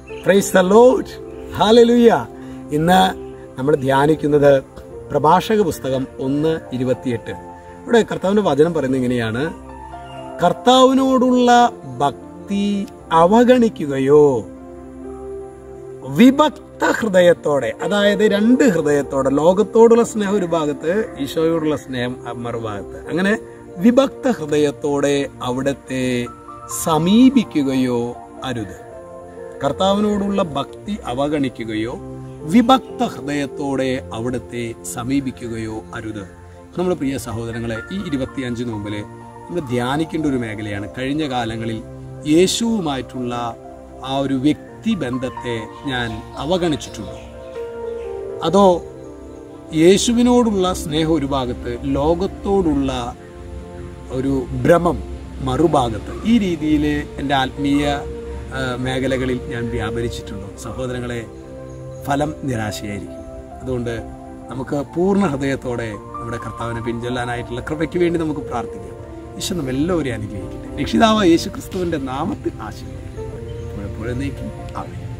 praise the load ഹാലലുയ്യ ഇന്ന് നമ്മൾ ധ്യാനിക്കുന്നത് പ്രഭാഷക പുസ്തകം ഒന്ന് ഇരുപത്തിയെട്ട് ഇവിടെ കർത്താവിന്റെ വചനം പറയുന്നത് ഇങ്ങനെയാണ് കർത്താവിനോടുള്ള ഭക്തി അവഗണിക്കുകയോ വിഭക്ത ഹൃദയത്തോടെ അതായത് രണ്ട് ഹൃദയത്തോടെ ലോകത്തോടുള്ള സ്നേഹം ഒരു ഭാഗത്ത് ഈശോയോടുള്ള സ്നേഹം മറുഭാഗത്ത് അങ്ങനെ വിഭക്ത ഹൃദയത്തോടെ അവിടത്തെ സമീപിക്കുകയോ അരുത് കർത്താവിനോടുള്ള ഭക്തി അവഗണിക്കുകയോ വിഭക്ത ഹൃദയത്തോടെ അവിടത്തെ സമീപിക്കുകയോ അരുത് നമ്മുടെ പ്രിയ സഹോദരങ്ങളെ ഈ ഇരുപത്തിയഞ്ച് നോമ്പില് നമ്മൾ ധ്യാനിക്കേണ്ട ഒരു മേഖലയാണ് കഴിഞ്ഞ കാലങ്ങളിൽ യേശുവുമായിട്ടുള്ള ആ ഒരു വ്യക്തിബന്ധത്തെ ഞാൻ അവഗണിച്ചിട്ടുണ്ടോ അതോ യേശുവിനോടുള്ള സ്നേഹം ഒരു ഭാഗത്ത് ലോകത്തോടുള്ള ഒരു ഭ്രമം മറുഭാഗത്ത് ഈ രീതിയിൽ എൻ്റെ ആത്മീയ ആ, മേഖലകളിൽ ഞാൻ വ്യാപരിച്ചിട്ടുണ്ടോ സഹോദരങ്ങളെ ഫലം നിരാശയായിരിക്കും അതുകൊണ്ട് നമുക്ക് പൂർണ്ണ ഹൃദയത്തോടെ നമ്മുടെ കർത്താവിനെ പിൻചൊല്ലാനായിട്ടുള്ള കൃപയ്ക്ക് വേണ്ടി നമുക്ക് പ്രാർത്ഥിക്കാം ഈശോ നമ്മ എല്ലാവരെയും അനുഗ്രഹിക്കട്ടെ രക്ഷിതാവ് യേശു ക്രിസ്തുവിൻ്റെ നാമത്തിൽ ആശീർവദിക്കും എപ്പോഴെപ്പോഴും നീക്കും ആമേൻ